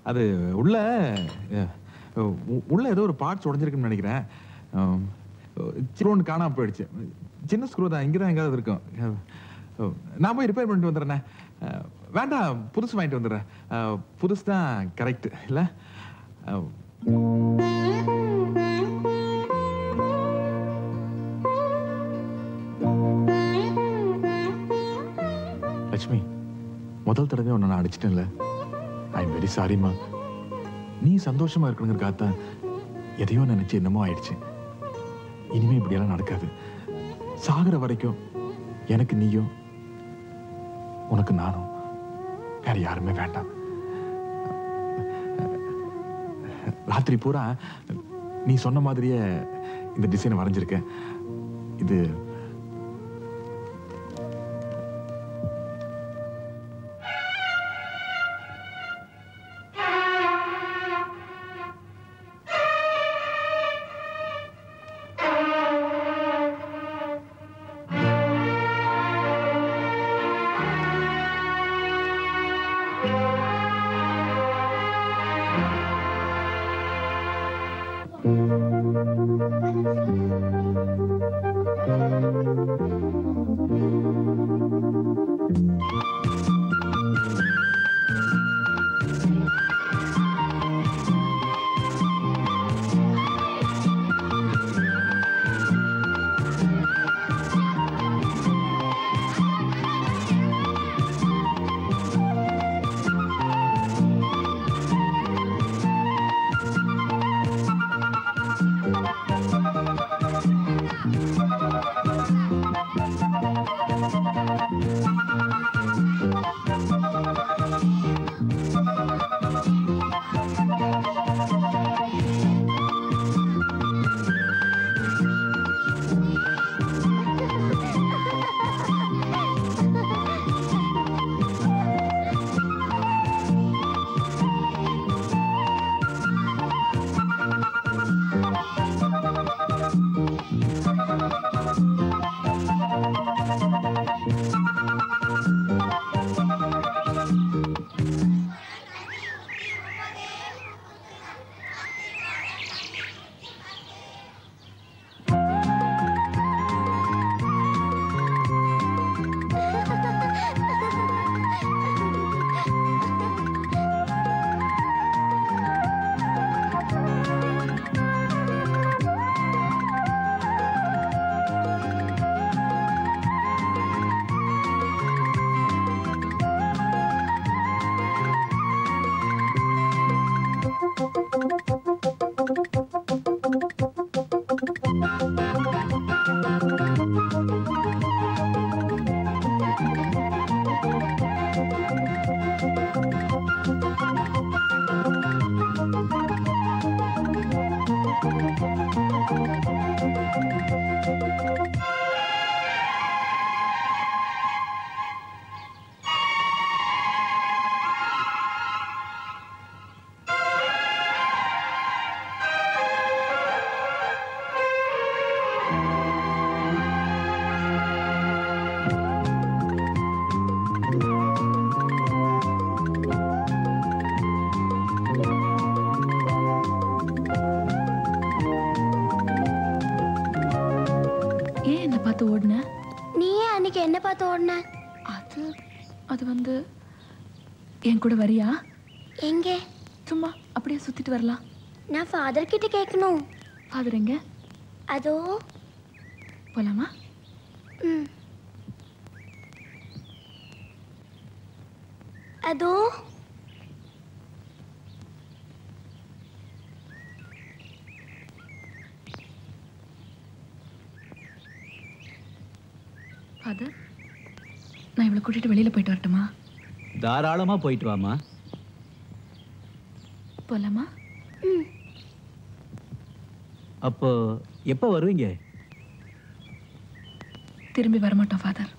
அது உள்ள அஹ், உ- உள்ள ஏதோ ஒரு பார்ட்ஸ் உடஞ்சிருக்குன்னு நினைக்கிறேன் ஸ்க்ரூ ஒன்று காணாம போயிடுச்சு சின்ன ஸ்க்ரூ தான் இங்கே தான் எங்கேயாவது இருக்கும் அஹ், நான் போய் ரிப்பேர் பண்ணிட்டு வந்துடுறேண்ணே அஹ், வேண்டாம் புதுசு வாங்கிட்டு வந்துடுறேன் அஹ், புதுசு தான் கரெக்ட் இல்லை லட்சுமி முதல் தடவை உன்னை நான் அடிச்சிட்டேன்ல ஐ எம் வெரி சாரிம்மா நீ சந்தோஷமா இருக்கணுங்கிறக்காகத்தான் எதையோ நினைச்சு என்னமோ ஆயிடுச்சு இனிமே இப்படியெல்லாம் நடக்காது சாகிற வரைக்கும் எனக்கு நீயும் உனக்கு நானும் வேற யாருமே வேண்டாம் ராத்திரி பூரா நீ சொன்ன மாதிரியே இந்த டிசைன் வரைஞ்சிருக்கேன் இது ஏன் என்னை பார்த்து ஓடுன நீ ஏன் அன்னைக்கு என்ன பார்த்து ஓடுன அது அது வந்து என் கூட வரியா எங்கே சும்மா அப்படியே சுத்திட்டு வரலாம் நான் ஃபாதர் கிட்ட கேட்கணும் ஃபாதர் எங்க அதோ போலாமா ம் அதோ ஃபாதர் நான் இவளை கூட்டிட்டு வெளியில போயிட்டு வரட்டுமா தாராளமா போயிட்டு வாமா போலாமா அப்போ எப்போ வருவீங்க திரும்பி வரமாட்டோம் ஃபாதர்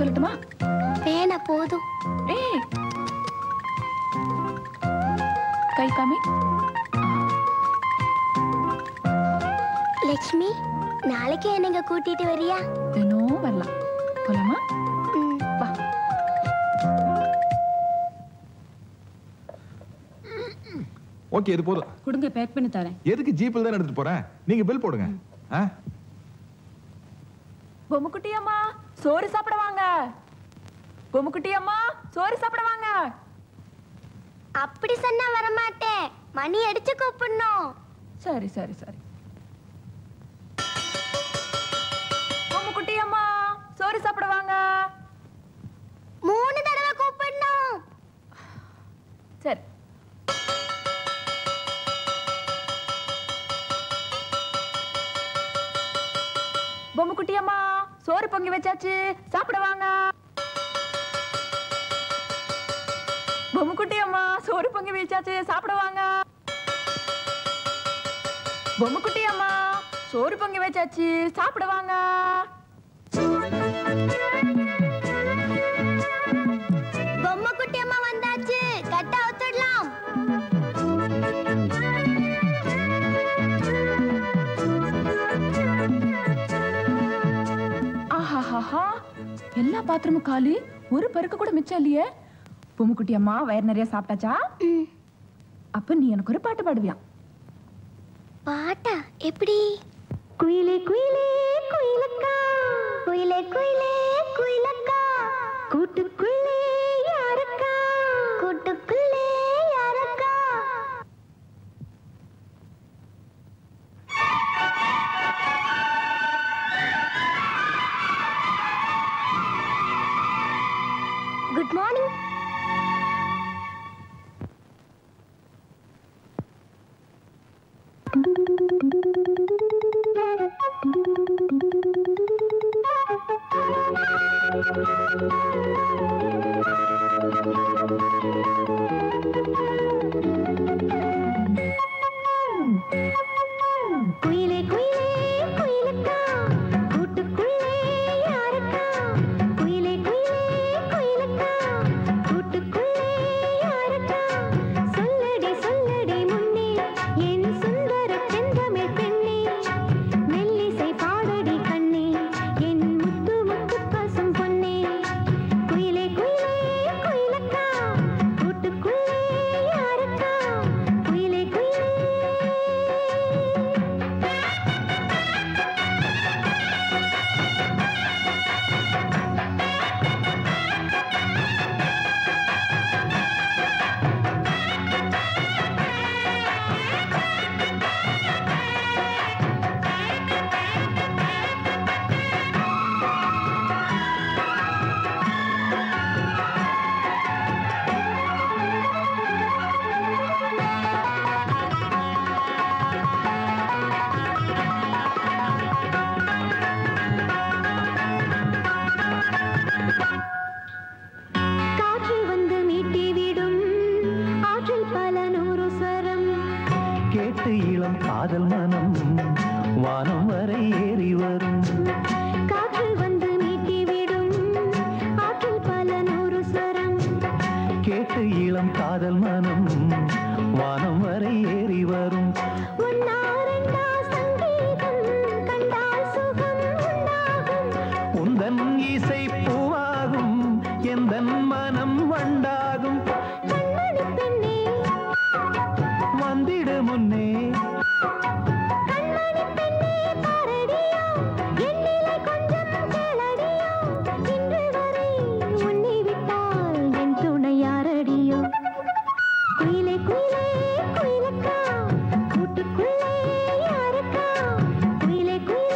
சொல்லட்டுமா வேணா போதும் ஏய் கை காமி லட்சுமி நாளைக்கு என்னங்க கூட்டிட்டு வரியா தினம் வரலாம் போலாமா ம் வா ஓகே இது போதும் கொடுங்க பேக் பண்ணி தரேன் எதுக்கு ஜீப்பில் தான் எடுத்துட்டு போறேன் நீங்க பில் போடுங்க ஆ பொம்முக்குட்டி அம்மா சோறு சாப்பிட வாங்க பொம்முக்குட்டி அம்மா சோறு சாப்பிட வாங்க அப்படி சொன்னா வரமாட்டேன் மணி அடிச்சு கூப்பிடணும் சரி சரி சரி பொம்முக்குட்டி அம்மா சோறு சாப்பிட வாங்க மூணு தடவை கூப்பிடணும் சரி பொம்முக்குட்டி அம்மா சோறு பொங்கி வச்சாச்சு சாப்பிட வாங்க பொம்முக்குட்டி அம்மா சோறு பொங்கி வச்சாச்சு சாப்பிட வாங்க பொம்முக்குட்டி அம்மா சோறு பொங்கி வச்சாச்சு சாப்பிட வாங்க பொம்மை குட்டி அம்மா வந்தாச்சு கட்ட அவுத்துடலாம் ஆஹாஹாஹா எல்லா பாத்திரமும் காலி ஒரு பருக்கு கூட மிச்சம் இல்லையே பொம்முக்குட்டி அம்மா வயிறு நிறைய சாப்பிட்டாச்சா ம். அப்ப நீ எனக்கு ஒரு பாட்டு பாடுவியா பாட்டா எப்படி குயிலே குயிலே குயிலக்கா குயிலே குயிலே குயிலக்கா கூட்டுக்குள்ளே யாரக்கா கூட்டுக்குள்ளே யாரக்கா குட் மார்னிங் குயிலே குயிலே குயிலக்கா கூட்டுக்குள்ளே யாரக்கா குயிலே குயிலே குயிலக்கா கூட்டுக்குள்ளே யாரக்கா சொல்லடி சொல்லடி முன்னே என் சுந்தர செந்தமிழ் பெண்ணே மெல்லிசை பாடடி கண்ணே என் முத்து முத்து பசும் பொன்னே குயிலே குயிலே குயிலக்கா கூட்டுக்குள்ளே யாரக்கா குயிலே குயிலே காற்று வந்து மீட்டி விடும் ஆற்றில் பல நூறு சரம் கேட்டு இளம் காதல் மனம் வானம் வரை ஏறி வரும் காற்று வந்து மீட்டி விடும் ஆற்றில் பல நூறு சரம் கேட்டு இளம் காதல் மனம் வானம் வரை ஏறி வரும் ஒன்னா ரெண்டா சங்கீதம் கண்டால் சுகம் உண்டாகும் உந்தன் இசை பூவாகும் எந்தன் மனம் வண்டாகும் கண்மணி பெண்ணே வந்திடு முன்னே கண்மணி பெண்ணே பாரடியோ என் நிலை கொஞ்சம் கேளடியோ இன்று வரை உன்னை விட்டால் என் துணை யாரடியோ குயிலே குயிலே குயிலக்கா கூட்டுக்குள்ளே யாரக்கா குயிலே குயிலே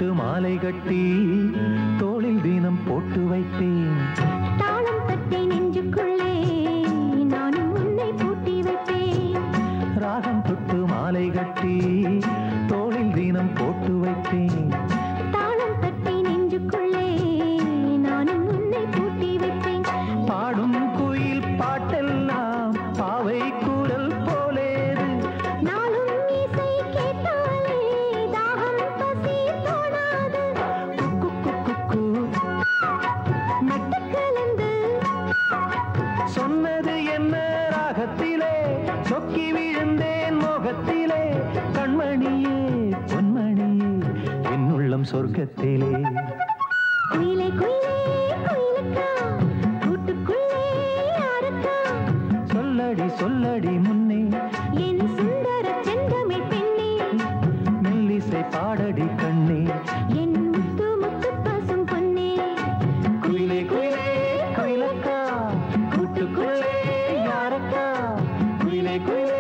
தொட்டு மாலை கட்டி தோளில் தினம் போட்டு வைத்தேன் தாளம் தட்டி நெஞ்சுக்குள்ளே நானும் உன்னை பூட்டி வைப்பேன் ராகம் தொட்டு மாலை கட்டி தோளில் தினம் போட்டு வைத்தேன் தாளம் தட்டி நெஞ்சுக்குள்ளே நானும் உன்னை பூட்டி வைப்பேன் பாடும் குயில் பாட்டெல்லாம் பாவை குரல் போலேது நாளும் இசை கேட்டாலே தாகம் பசி தோணாது குக்கு குக்கு நட்டு கலந்து சொன்னது என்ன ராகத்திலே சொக்கி விழுந்தேன் மோகத்திலே கண்மணியே பொன்மணியே என் உள்ளம் சொர்க்கத்திலே குயிலே குயிலே குயிலுக்கா கூட்டுக்குள்ளே யாருக்கா சொல்லடி சொல்லடி முன்னே என் சுந்தர செந்தமிழ் பெண்ணே மெல்லிசை பாடடி கண்ணே என் முத்து முத்து பசும் பொன்னே குயிலே குயிலே குயிலக்கா கூட்டுக்குள்ளே யாரக்கா குயிலே குயிலே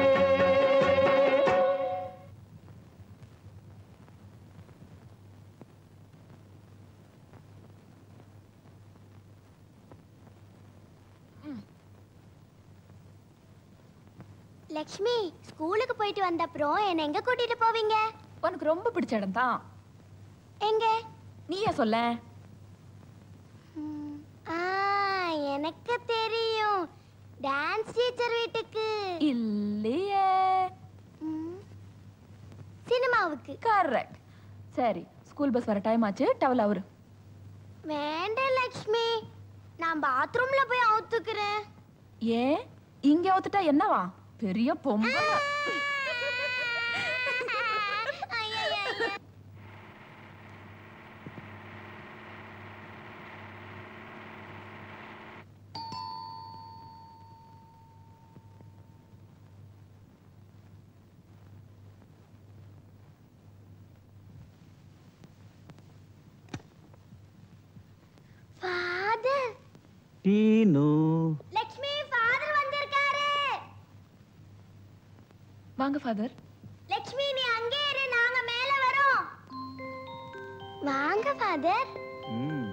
லக்ஷ்மி ஸ்கூலுக்கு போயிட்டு வந்த அப்புறம் என்ன எங்க கூட்டிட்டு போவீங்க உனக்கு ரொம்ப பிடிச்ச இடம் தான் எங்க நீயே சொல்ல ம், ஆ எனக்கு தெரியும் டான்ஸ் டீச்சர் வீட்டுக்கு இல்லையே ம், சினிமாவுக்கு கரெக்ட் சரி ஸ்கூல் பஸ் வர டைம் ஆச்சு டவல் அவரு வேண்டாம் லக்ஷ்மி நான் பாத்ரூம்ல போய் அவுத்துக்கிறேன் ஏன் இங்க ஒத்துட்டா என்னவா பெரிய பொம்பளை ஐயையையோ. ஃபாதர் டீனு லக்ஷ்மி ஃபாதர் வந்திருக்காரு வாங்க ஃபாதர் லக்ஷ்மி நீ அங்கே இரு நாங்க மேல வரோம் வாங்க ஃபாதர் ம்.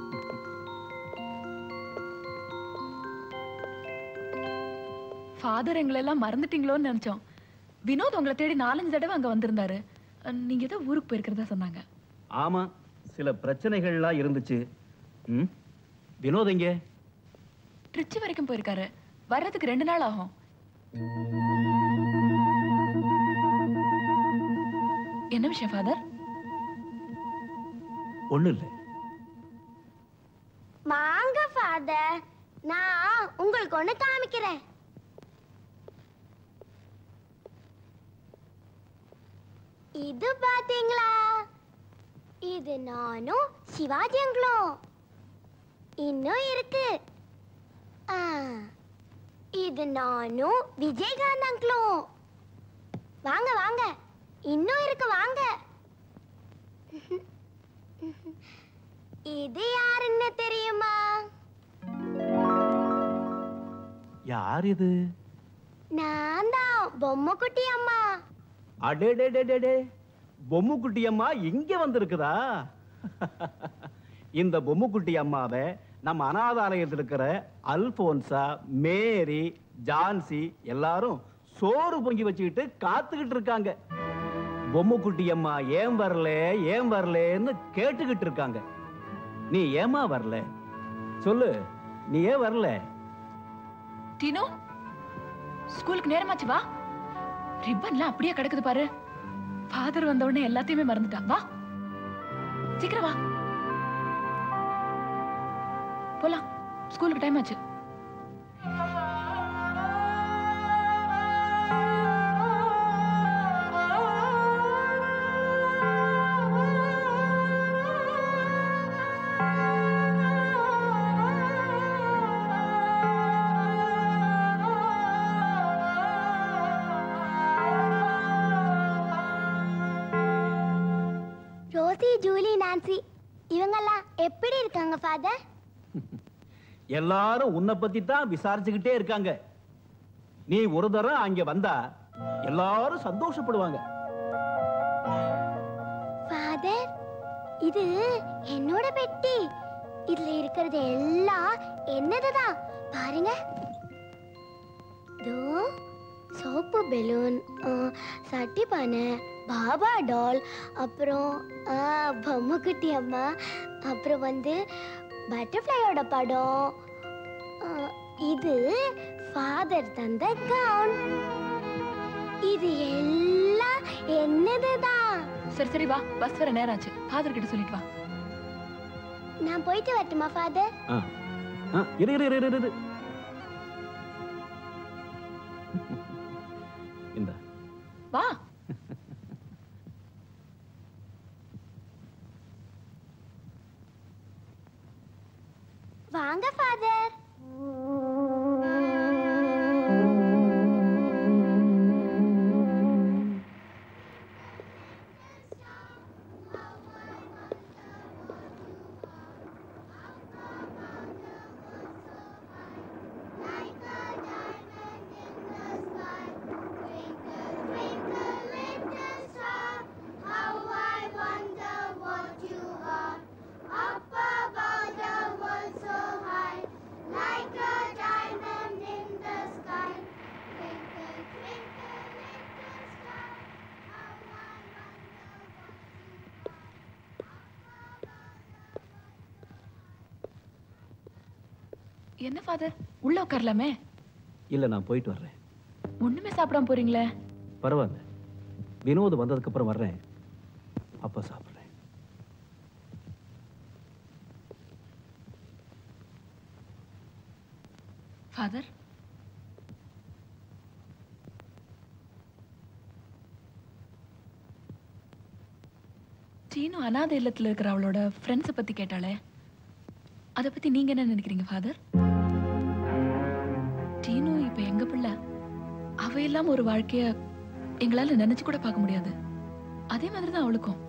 ஃபாதர் எங்களை எல்லாம் மறந்துட்டீங்களோன்னு நினைச்சோம் வினோத் உங்களை தேடி நாலஞ்சு தடவை அங்க வந்திருந்தாரு அஹ், நீங்க ஏதோ ஊருக்கு போயிருக்கிறதா சொன்னாங்க ஆமா சில பிரச்சனைகள்லாம் இருந்துச்சு ம் வினோத் எங்கே ட்ரிச்சி வரைக்கும் போயிருக்காரு வர்றதுக்கு ரெண்டு நாள் ஆகும் என்ன விஷயம் ஃபாதர் ஒண்ணும் இல்லை வாங்க ஃபாதர் நான் உங்களுக்கு ஒண்ணு காமிக்கிறேன் இது பாத்தீங்களா இது நானும் சிவாஜிங்களும் இன்னும் இருக்கு ஆ, இது நானும் விஜயகாந்த் அங்கிளும் வாங்க வாங்க இன்னும் இருக்கு வாங்க இது யாருன்னு தெரியுமா யார் இது நான் தான் பொம்மை குட்டி அம்மா அடே பொம்முக்குட்டி அம்மா இங்க வந்திருக்குதா இந்த பொம்முக்குட்டி அம்மாவை நம்ம அனாதாலயத்தில் இருக்கிற அல்போன்சா மேரி ஜான்சி எல்லாரும் சோறு பொங்கி வச்சுக்கிட்டு காத்துக்கிட்டு இருக்காங்க பொம்முக்குட்டி அம்மா ஏன் வரல ஏன் வரலன்னு கேட்டுக்கிட்டு இருக்காங்க நீ ஏமா வரல சொல்லு நீ ஏன் வரல டினு ஸ்கூலுக்கு நேரமாச்சு வா ரிப்பன்லாம் அப்படியே கிடக்குது பாரு ஃபாதர் வந்த உடனே எல்லாத்தையுமே மறந்துட்டான் வா சீக்கிரம் வா போலாம் ஸ்கூலுக்கு டைம் ஆச்சு ரோசி ஜூலி நான்சி இவங்கெல்லாம் எப்படி இருக்காங்க ஃபாதர் எல்லாரும் உன்னை பத்தி தான் விசாரிச்சுக்கிட்டே இருக்காங்க நீ ஒரு தரம் அங்க வந்தா எல்லாரும் சந்தோஷப்படுவாங்க ஃபாதர் இது என்னோட பெட்டி இதுல இருக்கிறது எல்லாம் என்னதுதான் பாருங்க தோ சோப்பு பெலூன் சட்டி பானை பாபா டால் அப்புறம் ஆ, பொம்மைக்குட்டி அம்மா அப்புறம் வந்து பட்டர்ஃப்ளையோட படம் ஆ, இது ஃபாதர் தந்த கவுன் இது எல்லாம் என்னதுதான் சரி சரி வா பஸ் வர நேரம் ஆச்சு ஃபாதர் கிட்ட சொல்லிட்டு வா நான் போயிட்டு வரட்டுமா ஃபாதர் ஆ ஆ, இரு இரு இரு இரு, இரு இந்த வா வாங்க ஃபாதர் என்ன ஃபாதர் உள்ள உட்காரலாமே இல்ல நான் போயிட்டு வர்றேன் ஒண்ணுமே சாப்பிடாம போறீங்களே பரவாயில்ல வினோத் வந்ததுக்கு அப்புறம் வர்றேன் அப்ப சாப்பிடுறேன் ஃபாதர் சீனு அனாதை இல்லத்துல இருக்கிற அவளோட ஃப்ரெண்ட்ஸை பத்தி கேட்டாளே அதை பத்தி நீங்க என்ன நினைக்கிறீங்க ஃபாதர் டீனு இப்ப எங்க பிள்ளை அவ இல்லாம ஒரு வாழ்க்கைய எங்களால நினைச்சு கூட பார்க்க முடியாது அதே மாதிரி தான் அவளுக்கும்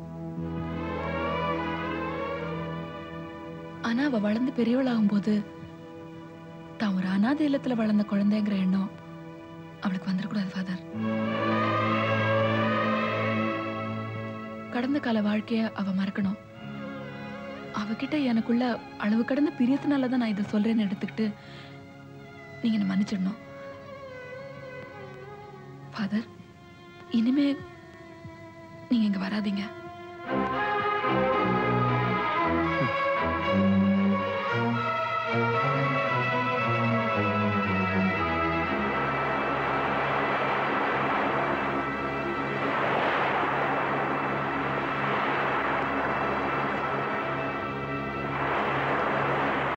ஆனா அவ வளர்ந்து பெரியவளாகும் போது தான் ஒரு அனாதை இல்லத்துல வளர்ந்த குழந்தைங்கிற எண்ணம் அவளுக்கு வந்துடக்கூடாது ஃபாதர் கடந்த கால வாழ்க்கைய அவ மறக்கணும் அவகிட்ட எனக்குள்ள அளவு கடந்த பிரியத்தினால தான் நான் இதை சொல்றேன்னு எடுத்துக்கிட்டு நீங்க என்ன மன்னிச்சிடணும் ஃபாதர் இனிமே நீங்க இங்க வராதீங்க